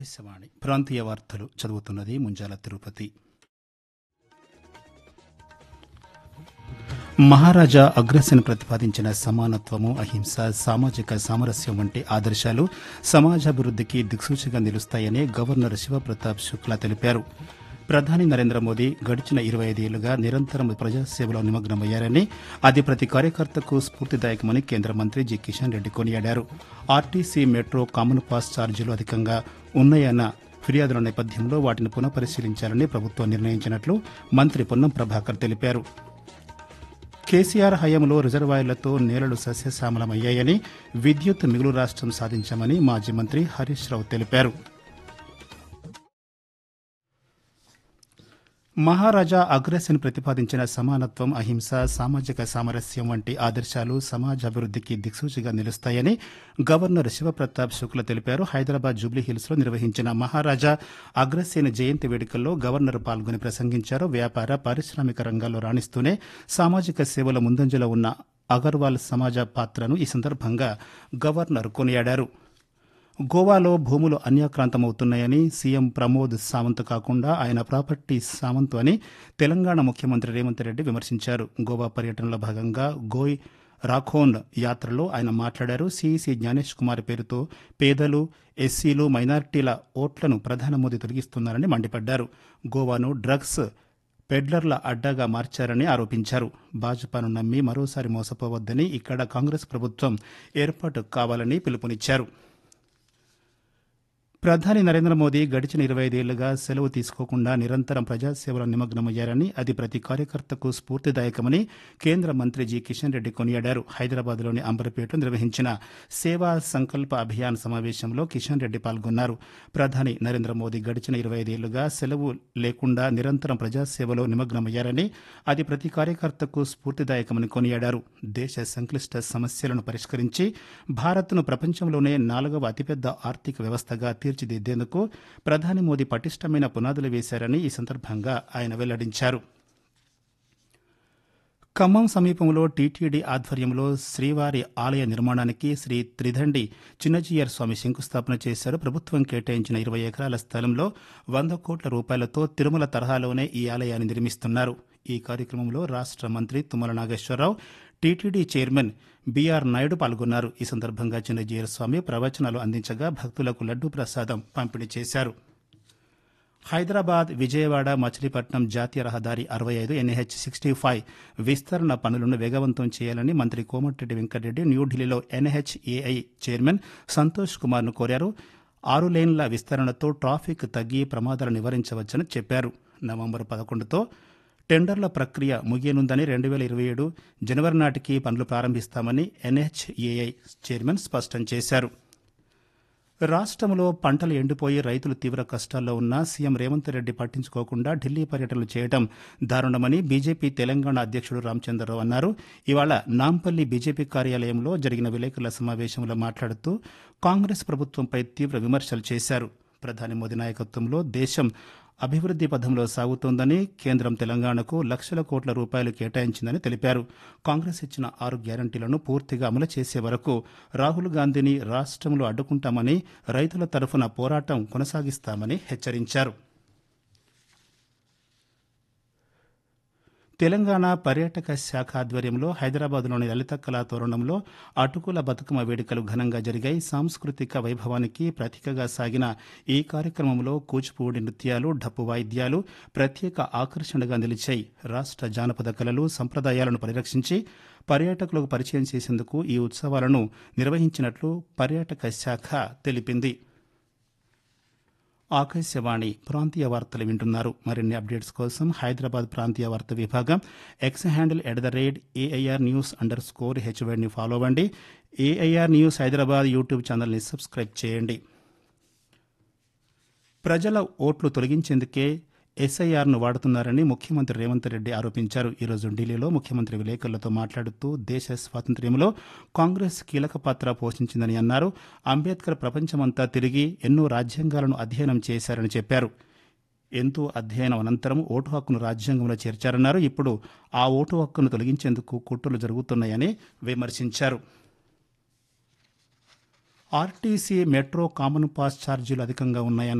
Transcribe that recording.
ఆకాశవాణి ప్రాంతీయ వార్తలు చదువుతున్నది ముంజాల తిరుపతి మహారాజా అగ్రసేన్ ప్రతిపాదించిన సమానత్వము అహింస సామాజిక సామరస్యం వంటి ఆదర్శాలు సమాజాభివృద్ధికి దిక్సూచిగా నిలుస్తాయని గవర్నర్ శివప్రతాప్ శుక్లా తెలిపారు ప్రధాని నరేంద్ర మోదీ గడిచిన ఇరవై ఐదేళ్లుగా నిరంతరం ప్రజాసేవలో నిమగ్నమయ్యారని అది ప్రతి కార్యకర్తకు స్ఫూర్తిదాయకమని కేంద్ర మంత్రి జి కిషన్ రెడ్డి కొనియాడారు ఆర్టీసీ మెట్రో కామన్ పాస్ ఛార్జీలు అధికంగా ఉన్నాయన్న ఫిర్యాదుల నేపథ్యంలో వాటిని పునఃపరిశీలించాలని ప్రభుత్వం నిర్ణయించినట్లు మంత్రి పొన్నం ప్రభాకర్ తెలిపారు కేసీఆర్ హయాంలో రిజర్వాయర్లతో నేలలు సస్యశ్యామలమయ్యాయని విద్యుత్ మిగులు రాష్ట్రం సాధించామని మాజీ మంత్రి హరీష్ రావు తెలిపారు మహారాజా అగ్రసేన్ ప్రతిపాదించిన సమానత్వం అహింస సామాజిక సామరస్యం వంటి ఆదర్శాలు సమాజాభివృద్ధికి దిక్సూచిగా నిలుస్తాయని గవర్నర్ శివప్రతాప్ శుక్ల తెలిపారు హైదరాబాద్ జూబ్లీహిల్స్ లో నిర్వహించిన మహారాజా అగ్రసేన్ జయంతి వేడుకల్లో గవర్నర్ పాల్గొని ప్రసంగించారు వ్యాపార పారిశ్రామిక రంగాల్లో రాణిస్తూనే సామాజిక సేవల ముందంజలో ఉన్న అగర్వాల్ సమాజ పాత్రను ఈ సందర్భంగా గవర్నర్ కొనియాడారు గోవాలో భూములు అన్యాక్రాంతమవుతున్నాయని సీఎం ప్రమోద్ సావంత్ కాకుండా ఆయన ప్రాపర్టీ సావంత్ అని తెలంగాణ ముఖ్యమంత్రి రేవంత్ రెడ్డి విమర్శించారు గోవా పర్యటనలో భాగంగా గోయ్ రాఖోన్ యాత్రలో ఆయన మాట్లాడారు సీఈసీ జ్ఞానేష్ కుమార్ పేరుతో పేదలు ఎస్సీలు మైనారిటీల ఓట్లను ప్రధాని మోదీ తొలగిస్తున్నారని మండిపడ్డారు గోవాను డ్రగ్స్ పెడ్లర్ల అడ్డాగా మార్చారని ఆరోపించారు భాజపాను నమ్మి మరోసారి మోసపోవద్దని ఇక్కడ కాంగ్రెస్ ప్రభుత్వం ఏర్పాటు కావాలని పిలుపునిచ్చారు ప్రధాని నరేంద్ర మోదీ గడిచిన ఇరవై ఐదేళ్లుగా సెలవు తీసుకోకుండా నిరంతరం ప్రజాసేవలో నిమగ్నమయ్యారని అది ప్రతి కార్యకర్తకు స్ఫూర్తిదాయకమని కేంద్ర మంత్రి జి కిషన్ రెడ్డి కొనియాడారు హైదరాబాద్లోని అంబర్పేటలో నిర్వహించిన సేవా సంకల్ప అభియాన్ సమావేశంలో కిషన్ రెడ్డి పాల్గొన్నారు ప్రధాని నరేంద్ర మోదీ గడిచిన ఇరవై ఐదేళ్లుగా సెలవు లేకుండా నిరంతరం ప్రజాసేవలో నిమగ్నమయ్యారని అది ప్రతి కార్యకర్తకు స్ఫూర్తిదాయకమని కొనియాడారు దేశ సంక్లిష్ట సమస్యలను పరిష్కరించి భారత్ను ప్రపంచంలోనే నాలుగవ అతిపెద్ద ఆర్థిక వ్యవస్థగా తీర్చిదిద్దేందుకు ప్రధాని మోదీ పటిష్టమైన పునాదులు వేశారని ఈ సందర్భంగా ఆయన వెల్లడించారు ఖమ్మం సమీపంలో టీటీడీ ఆధ్వర్యంలో శ్రీవారి ఆలయ నిర్మాణానికి శ్రీ త్రిదండి చిన్నజీయర్ స్వామి శంకుస్థాపన చేశారు ప్రభుత్వం కేటాయించిన ఇరవై ఎకరాల స్థలంలో వంద కోట్ల రూపాయలతో తిరుమల తరహాలోనే ఈ ఆలయాన్ని నిర్మిస్తున్నారు ఈ కార్యక్రమంలో రాష్ట్ర మంత్రి Tummala Nageswara Rao TTD chairman BR Naidu పాల్గొన్నారు ఈ సందర్భంగా చిన్నజీయర్ స్వామి ప్రవచనాలు అందించగా భక్తులకు లడ్డూ ప్రసాదం పంపిణీ చేశారు హైదరాబాద్ విజయవాడ మచిలీపట్నం జాతీయ రహదారి అరవై ఐదు ఎన్హెచ్ సిక్స్టీ ఫైవ్ విస్తరణ పనులను వేగవంతం చేయాలని మంత్రి కోమటిరెడ్డి వెంకటరెడ్డి న్యూఢిల్లీలో ఎన్హెచ్ఏఐ చైర్మన్ సంతోష్ కుమార్ను కోరారు ఆరు లేన్ల విస్తరణతో ట్రాఫిక్ తగ్గి ప్రమాదాలు నివారించవచ్చని చెప్పారు నవంబర్ పదకొండుతో టెండర్ల ప్రక్రియ ముగియనుందని రెండు వేల ఇరవై ఏడు జనవరి నాటికి పనులు ప్రారంభిస్తామని ఎన్హెచ్ఏఐ చైర్మన్ స్పష్టం చేశారు రాష్ట్రంలో పంటలు ఎండిపోయి రైతులు తీవ్ర కష్టాల్లో ఉన్నా సీఎం రేవంత్ రెడ్డి పట్టించుకోకుండా ఢిల్లీ పర్యటనలు చేయడం దారుణమని బీజేపీ తెలంగాణ అధ్యక్షుడు రామచంద్రరావు అన్నారు ఇవాళ నాంపల్లి బీజేపీ కార్యాలయంలో జరిగిన విలేకరుల సమావేశంలో మాట్లాడుతూ కాంగ్రెస్ ప్రభుత్వంపై తీవ్ర విమర్శలు చేశారు ప్రధాని మోదీ నాయకత్వంలో దేశం అభివృద్ది పథంలో సాగుతోందని కేంద్రం తెలంగాణకు లక్షల కోట్ల రూపాయలు కేటాయించిందని తెలిపారు కాంగ్రెస్ ఇచ్చిన ఆరు గ్యారంటీలను పూర్తిగా అమలు చేసే వరకు రాహుల్ గాంధీని రాష్ట్రంలో అడ్డుకుంటామని రైతుల తరఫున పోరాటం కొనసాగిస్తామని హెచ్చరించారు తెలంగాణ పర్యాటక శాఖ ఆధ్వర్యంలో హైదరాబాద్లోని లలిత కళా తోరణంలో అటుకుల బతుకమ్మ వేడుకలు ఘనంగా జరిగాయి సాంస్కృతిక వైభవానికి ప్రతీకగా సాగిన ఈ కార్యక్రమంలో కూచిపూడి నృత్యాలు డప్పు వాయిద్యాలు ప్రత్యేక ఆకర్షణగా నిలిచాయి రాష్ట్ర జానపద కళలు సంప్రదాయాలను పరిరక్షించి పర్యాటకులకు పరిచయం చేసేందుకు ఈ ఉత్సవాలను నిర్వహించినట్లు పర్యాటక శాఖ తెలిపింది ఆకాశవాణి ప్రాంతీయ వార్తలు వింటున్నారు మరిన్ని అప్డేట్స్ కోసం హైదరాబాద్ ప్రాంతీయ వార్త విభాగం X handle at the rate AIR news underscore హెచ్వైడ్ని ఫాలో అవ్వండి ఏఐఆర్ న్యూస్ హైదరాబాద్ యూట్యూబ్ ఛానల్ని సబ్స్క్రైబ్ చేయండి ప్రజల ఓట్లు తొలగించేందుకే ఎస్ఐఆర్ను వాడుతున్నారని ముఖ్యమంత్రి రేవంత్ రెడ్డి ఆరోపించారు ఈరోజు ఢిల్లీలో ముఖ్యమంత్రి విలేకరులతో మాట్లాడుతూ దేశ స్వాతంత్ర్యంలో కాంగ్రెస్ కీలక పాత్ర పోషించిందని అన్నారు అంబేద్కర్ ప్రపంచమంతా తిరిగి ఎన్నో రాజ్యాంగాలను అధ్యయనం చేశారని చెప్పారు ఎంతో అధ్యయనం అనంతరం ఓటు హక్కును రాజ్యాంగంలో చేర్చారన్నారు ఇప్పుడు ఆ ఓటు హక్కును తొలగించేందుకు కుట్రలు జరుగుతున్నాయని విమర్శించారు ఆర్టీసీ మెట్రో కామన్ పాస్ ఛార్జీలు అధికంగా ఉన్నాయన్న